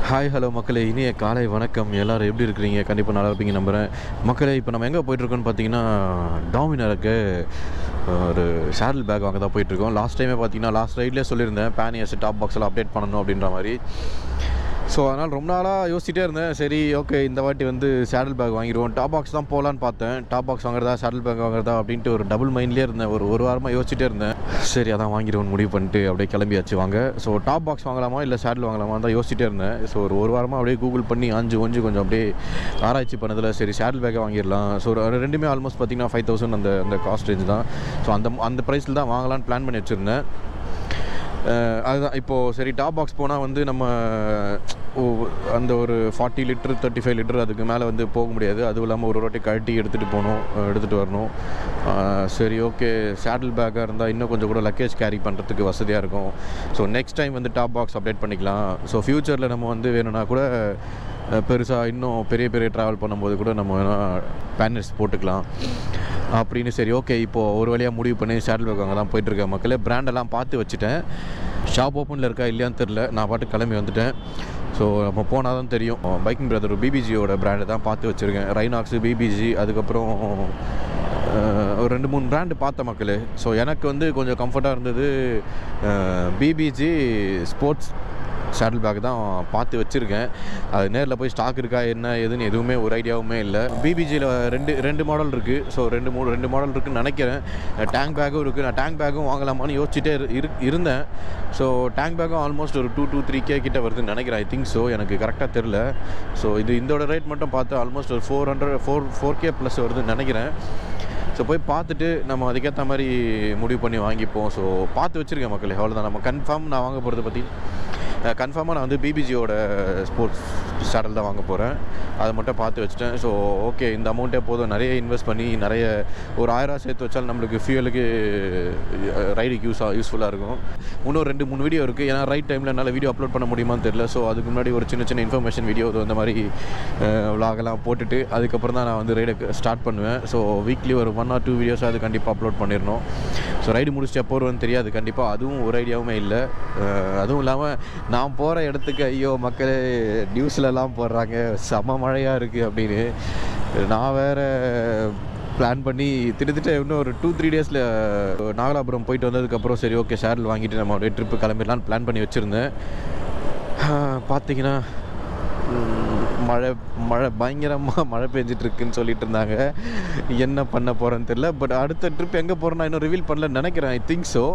Hi hello மக்களே இனிய காலை வணக்கம் எல்லாரும் எப்படி இருக்கிறீங்க கண்டிப்பாக நல்லா இருப்பீங்க நம்புகிறேன் மக்களே இப்போ நம்ம எங்கே போயிட்டுருக்கோன்னு பார்த்தீங்கன்னா டாமினருக்கு ஒரு ஷேரில் பேக் வாங்க தான் போயிட்டுருக்கோம் லாஸ்ட் டைமே பார்த்தீங்கன்னா லாஸ்ட் ரைட்லேயே சொல்லியிருந்தேன் பேனியர்ஸ் டாப் பாக்ஸ் எல்லாம் அப்டேட் பண்ணணும் அப்படின்ற மாதிரி ஸோ அதனால் ரொம்ப நாளாக யோசிச்சிட்டே இருந்தேன் சரி ஓகே இந்த வாட்டி வந்து சேடல் பேக் வாங்கிடுவோம் டாப் பாக்ஸ் தான் போகலான்னு பார்த்தேன் டாப் பாக்ஸ் வாங்குறதா சேடல் பேக் வாங்குறதா அப்படின்ட்டு ஒரு டபுள் மைண்ட்லேயே இருந்தேன் ஒரு ஒரு வாரமாக யோசிச்சிட்டே இருந்தேன் சரி அதான் வாங்கிடுவோம்னு முடிவு பண்ணிட்டு அப்படியே கிளம்பியாச்சு வாங்க ஸோ டாப் பாக்ஸ் வாங்கலாமா இல்லை சேடல் வாங்கலாமா தான் யோசிச்சிட்டே இருந்தேன் ஸோ ஒரு ஒரு வாரமாக அப்படியே கூகுள் பண்ணி அஞ்சு ஒஞ்சு கொஞ்சம் அப்படியே ஆராய்ச்சி பண்ணதில் சரி சேடல் பேக்கை வாங்கிடலாம் ஸோ ரெண்டுமே ஆல்மோஸ்ட் பார்த்தீங்கன்னா ஃபைவ் தௌசண்ட் அந்த அந்த காஸ்ட் ரேஞ்ச் தான் ஸோ அந்த அந்த ப்ரைஸில் தான் வாங்கலான்னு பிளான் பண்ணி வச்சுருந்தேன் அஹ் அதுதான் இப்போது சரி டாப் பாக்ஸ் போனால் வந்து நம்ம ஓ, அந்த ஒரு forty litre thirty five litre அதுக்கு மேலே வந்து போக முடியாது அதுவும் இல்லாமல் ஒரு வாட்டி கழட்டி எடுத்துகிட்டு போகணும் அஹ் எடுத்துகிட்டு வரணும் அஹ் சரி ஓகே சேடில் பேக்காக இருந்தால் இன்னும் கொஞ்சம் கூட லக்கேஜ் கேரி பண்ணுறதுக்கு வசதியாக இருக்கும் ஸோ நெக்ஸ்ட் டைம் வந்து டாப் பாக்ஸ் அப்டேட் பண்ணிக்கலாம் ஸோ ஃப்யூச்சரில் நம்ம வந்து வேணும்னா கூட பெருசாக இன்னும் பெரிய பெரிய ட்ராவல் பண்ணும்போது கூட நம்ம வேணால் பேனர்ஸ் போட்டுக்கலாம் அப்படின்னு சரி ஓகே இப்போது ஒரு வழியாக முடிவு பண்ணி ஷேட்டில் பேக் அங்கே தான் போயிட்டுருக்கேன் மக்களே பிராண்டெல்லாம் பார்த்து வச்சுட்டேன் ஷாப் ஓப்பனில் இருக்கா இல்லையான்னு தெரில நான் பாட்டு கிளம்பி வந்துட்டேன் ஸோ நம்ம போனால் தான் தெரியும் பைக்கிங் பிரதர் பிபிஜியோட பிராண்டை தான் பார்த்து வச்சுருக்கேன் ரைனாக்ஸு பிபிஜி அதுக்கப்புறம் அஹ், ஒரு ரெண்டு மூணு பிராண்டு பார்த்த மக்களே ஸோ எனக்கு வந்து கொஞ்சம் கம்ஃபர்ட்டாக இருந்தது பிபிஜி ஸ்போர்ட்ஸ் ஷேட்டில் பேக் தான் பார்த்து வச்சுருக்கேன் அது நேரில் போய் ஸ்டாக் இருக்கா என்ன ஏதுன்னு எதுவுமே ஒரு ஐடியாவுமே இல்லை பிபிஜியில் ரெண்டு ரெண்டு மாடல் இருக்குது ஸோ ரெண்டு மூணு ரெண்டு மாடல் இருக்குன்னு நினைக்கிறேன் டேங்க் பேக்கும் இருக்குது நான் டேங்க் பேக்கும் வாங்கலாமான்னு யோசிச்சுட்டே இரு- இரு இருந்தேன் ஸோ டேங்க் பேக்கும் ஆல்மோஸ்ட் ஒரு டூ டூ த்ரீ கே கிட்ட வருதுன்னு நினைக்கிறேன் ஐ திங்க் ஸோ எனக்கு கரெக்டாக தெரில ஸோ இது இதோட ரேட் மட்டும் பார்த்து ஆல்மோஸ்ட் ஒரு four hundred four four K plus வருதுன்னு நினைக்கிறேன் ஸோ போய் பார்த்துட்டு நம்ம அதுக்கேற்ற மாதிரி முடிவு பண்ணி வாங்கிப்போம் ஸோ பார்த்து வச்சுருக்கேன் மக்களே அவ்வளோதான் நம்ம கன்ஃபார்ம் நான் வாங்க போகிறத பற்றி கன்ஃபார்மாக நான் வந்து பிபிஜியோட ஸ்போர்ட்ஸ் சேடல் தான் வாங்க போகிறேன் அதை மட்டும் பார்த்து வச்சுட்டேன் ஸோ ஓகே இந்த அமௌண்ட்டே போதும் நிறைய இன்வெஸ்ட் பண்ணி நிறைய ஒரு ஆயிரம் சேர்த்து வச்சாலும் நம்மளுக்கு ஃபியூலுக்கு ரைடுக்கு யூஸ் யூஸ்ஃபுல்லாக இருக்கும் இன்னும் ரெண்டு மூணு வீடியோ இருக்குது ஏன்னா ரைட் டைமில் என்னால் வீடியோ அப்லோட் பண்ண முடியுமான்னு தெரியல ஸோ அதுக்கு முன்னாடி ஒரு சின்ன சின்ன இன்ஃபர்மேஷன் வீடியோ இந்த மாதிரி விலாகெல்லாம் போட்டுட்டு அதுக்கப்புறம் தான் நான் வந்து ரைடை ஸ்டார்ட் பண்ணுவேன் ஸோ வீக்லி ஒரு ஒன் ஆர் டூ வீடியோஸ் அது கண்டிப்பாக அப்லோட் பண்ணிடணும் ஸோ ரைடு முடிச்சுட்டு எப்போ வருவேன்னு தெரியாது கண்டிப்பாக அதுவும் ஒரு ஐடியாவுமே இல்லை அஹ் அதுவும் இல்லாமல் நான் போகிற இடத்துக்கு ஐயோ மக்களே நியூஸ்லலாம் போடுறாங்க செம மழையாக இருக்குது அப்படின்னு நான் வேறு பிளான் பண்ணி திட்டத்தட்ட இன்னும் ஒரு டூ த்ரீ டேஸில் நாகலாபுரம் போயிட்டு வந்ததுக்கப்புறம் சரி ஓகே ஷேரில் வாங்கிட்டு நம்ம அப்படியே ட்ரிப்பு கிளம்பிடலான்னு பிளான் பண்ணி வச்சுருந்தேன் பார்த்தீங்கன்னா ம், மழை மழை பயங்கரமாக மழை பெஞ்சிட்டு இருக்குன்னு சொல்லிட்டு இருந்தாங்க என்ன பண்ண போகிறேன்னு தெரில பட் அடுத்த ட்ரிப் எங்கே போகிறேன்னு இன்னும் ரிவீல் பண்ணலன்னு நினைக்கிறேன் ஐ திங்க் ஸோ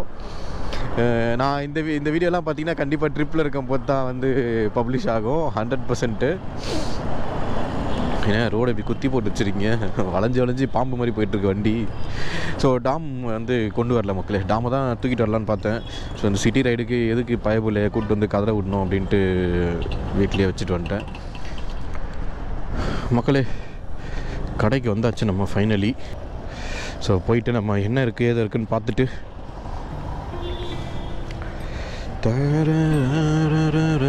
நான் இந்த வி- இந்த வீடியோலாம் பார்த்தீங்கன்னா கண்டிப்பாக ட்ரிப்பில் இருக்கும் போது தான் வந்து பப்ளிஷ் ஆகும் ஹண்ட்ரட் பர்சன்ட்டு ஏன்னா ரோடு இப்படி குத்தி போட்டு வச்சுருக்கீங்க வளைஞ்சு வளைஞ்சு பாம்பு மாதிரி போயிட்டுருக்கு வண்டி ஸோ டாம் வந்து கொண்டு வரல மக்களே டாமை தான் தூக்கிட்டு வரலான்னு பார்த்தேன் ஸோ இந்த சிட்டி ரைடுக்கு எதுக்கு பயபுலையை கூப்பிட்டு வந்து கதற விடணும் அப்படின்ட்டு வீட்லேயே வச்சுட்டு வந்துட்டேன் மக்களே கடைக்கு வந்தாச்சு நம்ம ஃபைனலி ஸோ போயிட்டு நம்ம என்ன இருக்குது ஏது இருக்குன்னு பார்த்துட்டு தரரரரர.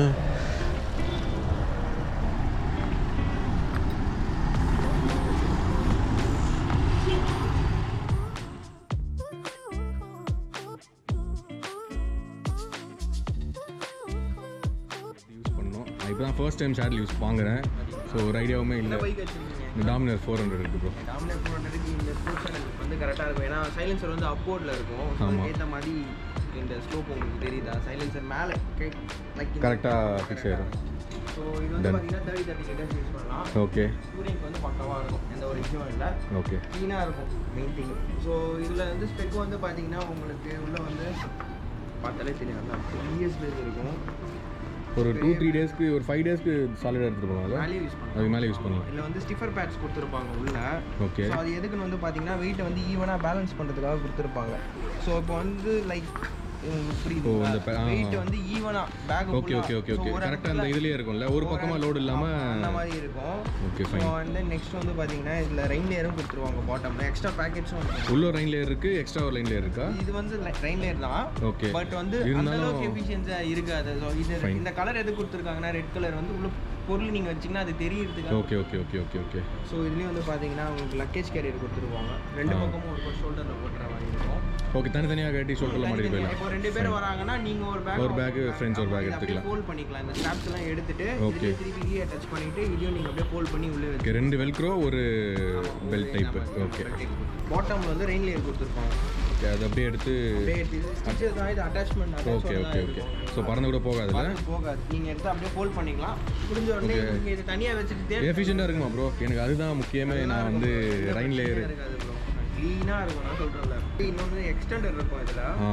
யூஸ் பண்ணோம் நான் இப்போ தான் ஃபர்ஸ்ட் டைம் ஷேடில் யூஸ் வாங்குறேன் ஸோ ஒரு ஐடியாவுமே இல்லை பைக் வச்சிருக்கீங்க இந்த டாமினர் ஃபோர் ஹண்ட்ரட் இருக்குது ப்ரோ டாமினேட் ஃபோர் ஹண்ட்ரடுக்கு இந்த ஸ்போர்ட்ஸ் சேனல் வந்து கரெக்டாக இருக்கும் ஏன்னா சைலன்சர் வந்து அப்போர்டில் இருக்கும் ஸோ ஆமா. ஏற்ற மாதிரி இந்த ஸ்லோப் உங்களுக்கு தெரியுதா சைலன்சர் மேலே லைக் கரெக்டாக ஃபிக்ஸ் ஆயிடும் ஸோ இது வந்து Done. பார்த்தீங்கன்னா தேர்ட்டி தேர்ட்டி லிட்டர்ஸ் யூஸ் பண்ணலாம் ஓகே ஸ்டூரிங்க்கு வந்து பக்கவாக இருக்கும் எந்த ஒரு இஷ்யூவும் இல்லை ஓகே க்ளீனாக இருக்கும் மெயின் திங் ஸோ இதில் வந்து ஸ்பெக் வந்து பார்த்தீங்கன்னா உங்களுக்கு உள்ள வந்து பார்த்தாலே தெரியும் நல்லா பெரிய ஸ்பேஸ் இருக்கும் ஒரு டூ த்ரீ டேஸ்க்கு ஒரு ஃபைவ் டேஸ்க்கு சாலிடாக எடுத்துகிட்டு போகலாம்ல மேலேயே யூஸ் பண்ணலாம் அதுக்கு மேலே யூஸ் பண்ணலாம் இதில் வந்து ஸ்டிஃபர் பேட்ஸ் கொடுத்துருப்பாங்க உள்ள ஓகே ஸோ அது எதுக்குன்னு வந்து பார்த்தீங்கன்னா வெயிட்டை வந்து ஈவனாக பேலன்ஸ் பண்ணுறதுக்காக கொடுத்துருப்பாங்க ஸோ இப்போ வந்து லைக் புரியுது ஓ, அந்த பே- ஆ. வெயிட் வந்து ஈவனாக bag okay okay okay okay கரெக்டாக அந்த இதுலேயே இருக்கும்ல ஒரு பக்கமாக லோடு அந்த இல்லாமல் மாதிரி இருக்கும் ஓகே ஸோ ஃபைன் வந்து நெக்ஸ்ட் வந்து பார்த்தீங்கன்னா இதில் ரெயின் லேயரும் கொடுத்துருவாங்க பாட்டமில் எக்ஸ்ட்ரா பேக்கெட்ஸும் இருக்கும் உள்ள லைன் லேயர் இருக்குது எக்ஸ்ட்ரா ஒரு லைன் லேயர் இருக்கா இது வந்து ரெயின் லேயர் தான் ஓகே பட் வந்து அந்த இருந்தாலும் அளவுக்கு எஃபிஷியன்ஸாக இருக்காது ஸோ இது Fine. இந்த கலர் எது கொடுத்துருக்காங்கன்னா ரெட் கலர் வந்து உள்ள பொருள் நீங்கள் வச்சிங்கன்னா அது தெரியறதுக்காக okay okay okay okay okay so இதுலேயும் வந்து பார்த்தீங்கன்னா உங்களுக்கு லக்கேஜ் கேரியர் கொடுத்துருவாங்க ரெண்டு ஆ. பக்கமும் ஒரு ஷோல்டரில் போட்டுற மாதிரி இருக்கும் ஓகே தனித்தனியாக கட்டி ஷோல்டரில் மாட்டிட்டு போயிடலாம் இப்போ ரெண்டு பேர் வராங்கன்னா நீங்க ஒரு பேக் ஒரு bag, friends ஒரு bag எடுத்துக்கலாம். ஃபோல்ட் பண்ணிக்கலாம் இந்த ஸ்ட்ராப்ஸ் எல்லாம் எடுத்துட்டு Okay. இதுலயே திருப்பி இதையே அட்டாச் பண்ணிட்டு இதையும் நீங்க அப்படியே ஃபோல்ட் பண்ணி உள்ளே வச்சு ஓகே ரெண்டு வெல்க்ரோ ஒரு பெல்ட் டைப்பு ஓகே பாட்டம்ல வந்து ரெயின் லேயர் கொடுத்துருப்பாங்க ஓகே அது அப்படியே எடுத்து அப்படியே ஸ்டிச்சஸ் தான் இது attachment okay okay okay so பறந்து கூட போகாதுல்ல போகாது நீங்க எடுத்து அப்படியே ஃபோல்ட் பண்ணிக்கலாம் முடிஞ்ச உடனே நீங்க இது தனியா வச்சுட்டு தேவை எஃபிஷியண்டாக இருக்குமா ப்ரோ எனக்கு அதுதான் முக்கியமே நான் வந்து ரைன் லேயர் இருக்காது ப்ரோ க்ளீனாக இருக்கும் நான் சொல்கிறேன்ல இன்னொன்று எக்ஸ்டெண்டர் இருக்கும் இதில் ஆ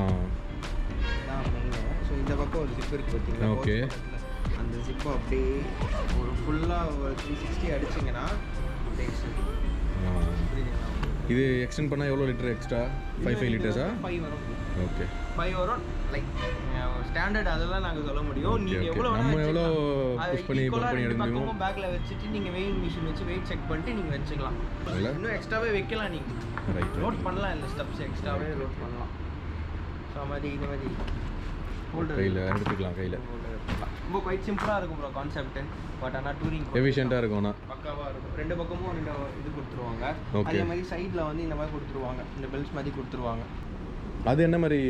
தான் ஸோ இந்த பக்கம் ஒரு ஜிப் இருக்கு பார்த்தீங்களா Okay. both பக்கத்துல. அந்த ஜிப்பை அப்படியே ஒரு ஃபுல்லாக ஒரு த்ரீ சிக்ஸ்டி அடிச்சிங்கன்னா அப்படியே சுத்தி. ஆ. புரியுதுங்களா இது எக்ஸ்டெண்ட் பண்ணால் எவ்வளோ லிட்டர் எக்ஸ்ட்ரா ஃபைவ் ஃபைவ் லிட்டர்ஸா ஃபைவ் வரும் ஓகே ஃபைவ் வரும் லைக் ஸ்டாண்டர்ட் அதெல்லாம் நாங்கள் சொல்ல முடியும் Okay, நீங்கள் okay. எவ்வளோ நம்ம எவ்வளோ push பண்ணி bump பண்ணி எடுக்க முடியுமோ? பக்கமும் பேக்கில் வச்சுட்டு நீங்கள் வெயிங் மிஷின் வச்சு வெயிட் செக் பண்ணிட்டு நீங்கள் வச்சுக்கலாம் இல்ல? இன்னும் எக்ஸ்ட்ராவே வைக்கலாம் நீங்கள் ரைட் லோட் பண்ணலாம் இந்த ஸ்டெப்ஸ் எக்ஸ்ட்ராவே லோட் பண்ணலாம் ஸோ மாதிரி இந்த மாதிரி ஹோல்டர் கையில் எடுத்துக்கலாம் கையில் ரொம்ப குவைட் சிம்பிளாக இருக்கும் ப்ரோ கான்செப்ட் பட் ஆனால் டூரிங் எஃபிஷியண்ட்டாக இருக்கும்ண்ணா பக்காவாக இருக்கும் ரெண்டு பக்கமும் ரெண்டு இது கொடுத்துருவாங்க Okay. அதே மாதிரி சைடில் வந்து இந்த மாதிரி கொடுத்துருவாங்க இந்த பெல்ட்ஸ் மாதிரி கொடுத்துருவாங்க அது என்ன மாதிரி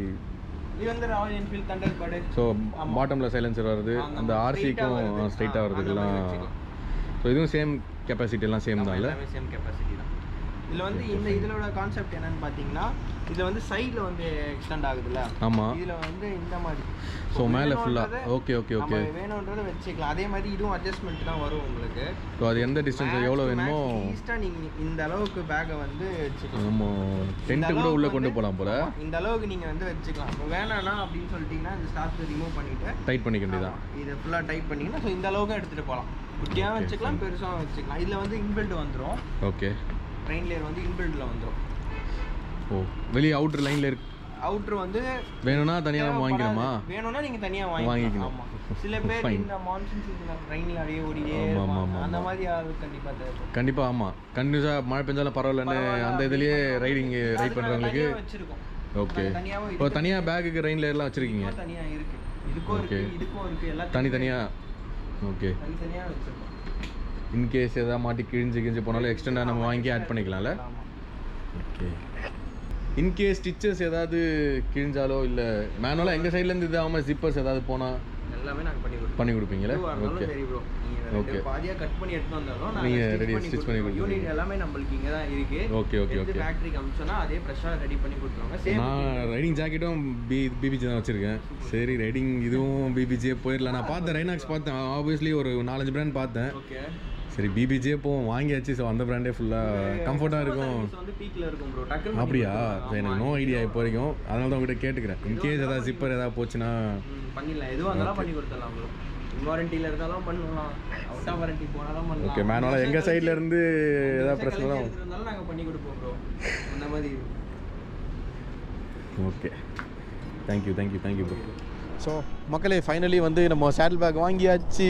இது வந்து Royal Enfield Thunderbird so பாட்டமில் சைலன்சர் வருது அந்த ஆர்சிக்கும் ஸ்ட்ரைட்டாக வருதுக்கெல்லாம் ஸோ இதுவும் சேம் கெப்பாசிட்டி எல்லாம் சேம் தான் இல்லை எல்லாமே சேம் கெப்பாசிட்டி தான் இதில் வந்து இந்த இதோட கான்செப்ட் என்னன்னு பார்த்தீங்கன்னா இதில் வந்து சைடில் வந்து எக்ஸ்டெண்ட் ஆகுதுல்ல ஆமாம் இதில் வந்து இந்த மாதிரி ஸோ மேலே ஃபுல்லாக வேணுன்றதை- ஓகே ஓகே ஓகே நம்ம வேணுன்றதை வச்சுக்கலாம் அதே மாதிரி இதுவும் அட்ஜஸ்ட்மெண்ட் தான் வரும் உங்களுக்கு ஸோ அது எந்த டிஸ்டன்ஸ் எவ்வளோ வேணுமோ ஈஸ்டா நீங்க இந்த அளவுக்கு பேக்கை வந்து வச்சுக்கலாம் நம்ம டென்ட்டு கூட உள்ளே கொண்டு போகலாம் போல ஆமா, இந்த அளவுக்கு நீங்க வந்து வச்சுக்கலாம் இப்போ வேணாம்னா அப்படின்னு சொல்லிட்டீங்கன்னா இந்த ஸ்டார்ட் ரிமூவ் பண்ணிட்டு டைட் பண்ணிக்க வேண்டியதான் ஆமா, இதை ஃபுல்லாக டைப் பண்ணீங்கன்னா ஸோ இந்த அளவுக்கு எடுத்துட்டு போகலாம் குட்டியாக வச்சுக்கலாம் பெருசாக வச்சுக்கலாம் இதில் வந்து இன்பில்ட் வந்துடும் ஓகே ட்ரெயின் லேயர் வந்து இன்பில்ட்ல வந்துடும் ஓ வெளியே அவுட்ரு லைனில் இருக்கு அவுட்ரு வந்து வேணும்னா தனியாக வாங்கிக்கணுமா தேவைப்படாது. வேணும்னா நீங்க தனியா வாங்கிக்கணும். வாங்கிக்கணும் ஆமா சில பேர் Fine. இந்த மான்சூன் சீசன்ல ட்ரெயின்ல அப்படியே ஓடிட்டே ஆமா, ஆமா, இருப்பாங்க. ஆமா, அந்த ஆமா. மாதிரி ஆளுக்கு கண்டிப்பா தேவை கண்டிப்பாக ஆமாம் கண்டினியூஸாக மழை பெஞ்சாலும் பரவாயில்லன்னு அந்த இதுலேயே ரைடிங் ரைட் பண்ணுறவங்களுக்கு வச்சிருக்கோம் ஓகே நாங்க தனியாவும் இப்போ தனியாக பேக்குக்கு ரெயின் லேயர்லாம் வச்சுருக்கீங்க இதுக்கும் தனியா இருக்கு இதுக்கும் இருக்கு Okay. இதுக்கும் இருக்கு எல்லாத்தையும் தனித்தனியாக ஓகே தனித்தனியா வச்சிருக்கோம் இன்கேஸ் எதாவது மாட்டி கிழிஞ்சு கிழிஞ்சு போனாலும் எக்ஸ்டெண்டாக நம்ம வாங்கி ஆட் பண்ணிக்கலாம்ல ஆமா ஓகே இன்கேஸ் ஸ்டிச்சஸ் ஏதாவது கிழிஞ்சாலோ இல்லை மேனுவலாக எங்கள் சைட்லேருந்து இது ஆகாமல் ஜிப்பர்ஸ் ஏதாவது போனால் எல்லாமே நாங்க பண்ணி கொடுப்போம் பண்ணி கொடுப்பீங்களா எதுவா இருந்தாலும் ஓகே சரி ப்ரோ நீங்க ரெண்டு Okay. பாதியா கட் பண்ணி எடுத்து வந்தாலும் நீங்க நாங்க ready- ஸ்டிச் stitch பண்ணி பண்ணி கொடுத்துருவோம் யூனிட் கொடுத்துருவீங்க. எல்லாமே நம்மளுக்கு இங்க தான் இருக்கு ஓகே ஓகே எடுத்து ஓகே ஃபேக்டரிக்கு அனுப்பிச்சோன்னா அதே ஃப்ரெஷ்ஷாக ரெடி பண்ணி கொடுத்துருவாங்க சேம் நான் ரைடிங் ஜாக்கெட்டும் பி பிபிஜி தான் வச்சுருக்கேன் சரி ரைடிங் இதுவும் பிபிஜியே போயிடலாம் நான் பார்த்தேன் ரைனாக்ஸ் பார்த்தேன் ஆப்வியஸ்லி ஒரு நாலஞ்சு பிராண்ட் பார்த்தேன் ஓகே சரி பிபிஜியே போவோம் வாங்கியாச்சு ஸோ அந்த பிராண்டே ஃபுல்லாக கம்ஃபர்ட்டாக இருக்கும் வந்து பீக்ல இருக்கும் ப்ரோ டக்குன்னு அப்படியா பண்ணி So, எனக்கு நோ ஐடியா இப்போ வரைக்கும் அதனால தான் உங்ககிட்ட கேட்டுக்கிறேன் இன்கேஸ் ஏதாவது ஜிப்பர் ஏதாவது போச்சுன்னா ம், பண்ணிடலாம் எதுவாக இருந்தாலும் பண்ணி கொடுத்துடலாம் ப்ரோ வாரண்டியில் இருந்தாலும் பண்ணலாம் அவுட் ஆஃப் வாரண்டி போனாலும் பண்ணலாம் ஓகே மேனுவலாக எங்கள் சைடில் இருந்து ஏதாவது பிரச்சனை தான் இருந்தாலும் நாங்கள் பண்ணி கொடுப்போம் ப்ரோ அந்த மாதிரி okay thank you thank you thank you bro so மக்களே ஃபைனலி வந்து நம்ம சேட்டில் பேக் வாங்கியாச்சு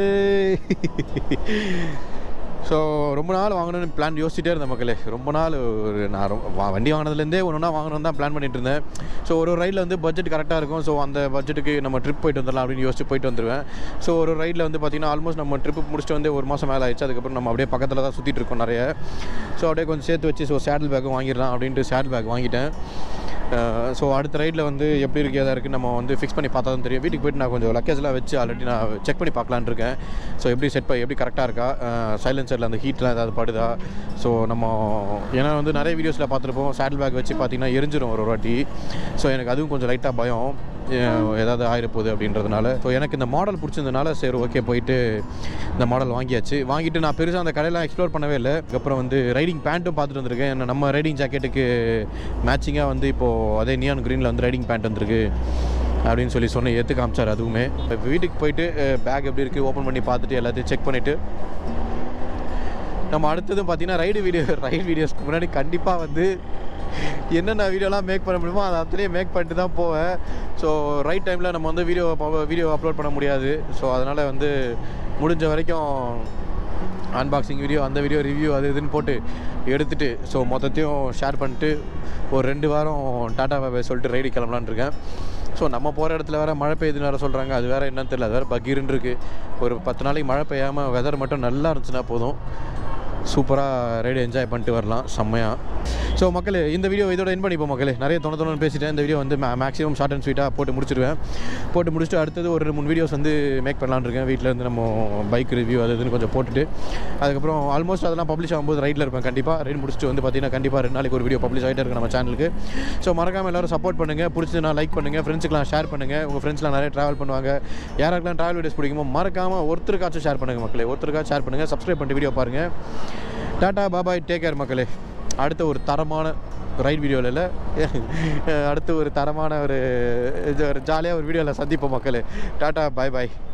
ஸோ ரொம்ப நாள் வாங்கணும்னு பிளான் யோசிச்சுட்டே இருந்தேன் மக்களே ரொம்ப நாள் ஒரு நான் ரொம்ப- வா- வண்டி வாங்கினதுலேருந்தே ஒன்று ஒன்றா வாங்கணும் தான் பிளான் பண்ணிட்டு இருந்தேன் ஸோ ஒரு ஒரு ரைடில் வந்து பட்ஜெட் கரெக்டாக இருக்கும் ஸோ அந்த பட்ஜெட்டுக்கு நம்ம ட்ரிப் போயிட்டு வந்துடலாம் அப்படின்னு யோசிச்சு போயிட்டு வந்துடுவேன் ஸோ ஒரு ரைடில் வந்து பார்த்திங்கன்னா ஆல்மோஸ்ட் நம்ம ட்ரிப்பு முடிச்சுட்டு வந்து ஒரு மாதம் மேலே ஆயிடுச்சு அதுக்கப்புறம் நம்ம அப்படியே பக்கத்தில் தான் சுற்றிட்டு இருக்கோம் நிறைய ஸோ அப்படியே கொஞ்சம் சேர்த்து வச்சு ஸோ சேட்டில் பேக்கும் வாங்கிடலாம் அப்படின்ட்டு சேட்டில் பேக் வாங்கிட்டேன் ஸோ அடுத்த ரைடில் வந்து எப்படி இருக்கு எதாக இருக்குது நம்ம வந்து ஃபிக்ஸ் பண்ணி பார்த்தா தான் தெரியும் வீட்டுக்கு போயிட்டு நான் கொஞ்சம் லக்கேஜ்லாம் வச்சு ஆல்ரெடி நான் செக் பண்ணி பார்க்கலான்னு இருக்கேன் ஸோ எப்படி செட் பண்ணி எப்படி கரெக்டாக இருக்கா சைலன்சரில் அந்த ஹீட்லாம் ஏதாவது படுதா ஸோ நம்ம ஏன்னா வந்து நிறைய வீடியோஸில் பார்த்துருப்போம் சேட்டில் பேக் வச்சு பார்த்தீங்கன்னா எரிஞ்சிரும் ஒரு ஒரு வாட்டி ஸோ எனக்கு அதுவும் கொஞ்சம் லைட்டாக பயம் அஹ் ஏதாவது ஆயிரப்போகுது அப்படின்றதுனால ஸோ எனக்கு இந்த மாடல் பிடிச்சிருந்தனால சரி ஓகே போயிட்டு இந்த மாடல் வாங்கியாச்சு வாங்கிட்டு நான் பெருசாக அந்த கடையெல்லாம் எக்ஸ்ப்ளோர் பண்ணவே இல்லை அதுக்கப்புறம் வந்து ரைடிங் பேண்ட்டும் பார்த்துட்டு வந்திருக்கேன் என்ன நம்ம ரைடிங் ஜாக்கெட்டுக்கு மேட்சிங்காக வந்து இப்போது அதே நியான் க்ரீனில் வந்து ரைடிங் பேண்ட் வந்திருக்கு அப்படின்னு சொல்லி சொன்ன ஏற்று காமிச்சார் அதுவுமே இப்போ வீட்டுக்கு போயிட்டு பேக் எப்படி இருக்குது ஓப்பன் பண்ணி பார்த்துட்டு எல்லாத்தையும் செக் பண்ணிவிட்டு நம்ம அடுத்ததும் பார்த்தீங்கன்னா ரைடு வீடியோ ரைடு வீடியோஸ்க்கு முன்னாடி கண்டிப்பாக வந்து என்னென்ன வீடியோலாம் மேக் பண்ண முடியுமோ அதை அத்தனையே மேக் பண்ணிட்டு தான் போவேன் ஸோ ரைட் டைமில் நம்ம வந்து வீடியோ வீடியோ அப்லோட் பண்ண முடியாது ஸோ அதனால் வந்து முடிஞ்ச வரைக்கும் அன்பாக்சிங் வீடியோ அந்த வீடியோ ரிவ்யூ அது இதுன்னு போட்டு எடுத்துட்டு ஸோ மொத்தத்தையும் ஷேர் பண்ணிட்டு ஒரு ரெண்டு வாரம் டாடா பாய் சொல்லிட்டு ரைடு கிளம்பலான்னு இருக்கேன் ஸோ நம்ம போகிற இடத்துல வேறு மழை பெய்யுதுன்னு வேறு சொல்கிறாங்க அது வேறு என்னன்னு தெரியல அது வேறு பகீர்னு இருக்குது ஒரு பத்து நாளைக்கு மழை பெய்யாமல் வெதர் மட்டும் நல்லா இருந்துச்சுன்னா போதும் சூப்பராக ரைடு என்ஜாய் பண்ணிட்டு வரலாம் செம்மையாக ஸோ மக்களே இந்த வீடியோ இதோட என் பண்ணிப்போம் மக்களே நிறைய தொண தொண்ணு பேசிட்டேன் இந்த வீடியோ வந்து மேக்ஸிமம் ஷார்ட் அண்ட் ஸ்வீட்டாக போட்டு முடிச்சிடுவேன் போட்டு முடிச்சுட்டு அடுத்தது ஒரு ரெண்டு மூணு வீடியோஸ் வந்து மேக் பண்ணலான்னு இருக்கேன் வீட்டில் இருந்து நம்ம பைக் ரிவ்யூ அது இதுன்னு கொஞ்சம் போட்டுட்டு அதுக்கப்புறம் ஆல்மோஸ்ட் அதெல்லாம் பப்ளிஷ் ஆகும்போது ரைட்டில் இருப்பேன் கண்டிப்பாக ரைட் முடிச்சுட்டு வந்து பார்த்தீங்கன்னா கண்டிப்பாக ரெண்டு நாளைக்கு ஒரு வீடியோ பப்ளிஷ் ஆகிட்டே இருக்கு நம்ம சேனலுக்கு ஸோ மறக்காமல் எல்லாரும் சப்போர்ட் பண்ணுங்கள் பிடிச்சதுனா லைக் பண்ணுங்கள் ஃப்ரெண்ட்ஸுக்கெலாம் ஷேர் பண்ணுங்கள் உங்கள் ஃப்ரெண்ட்ஸ்லாம் நிறைய ட்ராவல் பண்ணுவாங்க யாருக்கெல்லாம் ட்ராவல் வீடியோஸ் பிடிக்குமோ மறக்காமல் ஒருத்தருக்காச்சும் ஷேர் பண்ணுங்கள் மக்களே ஒருத்தருக்காச்சும் ஷேர் பண்ணுங்கள் சப்ஸ்கிரைப் பண்ணிட்டு வீடியோ பாருங்கள் டாட்டா பாபாய் டேக் கேர் மக்களே அடுத்த ஒரு தரமான ரைட் வீடியோவில் இல்லை அடுத்து ஒரு தரமான ஒரு இது ஒரு ஜாலியாக ஒரு வீடியோவில் சந்திப்போம் மக்களே டாட்டா பாய் பாய்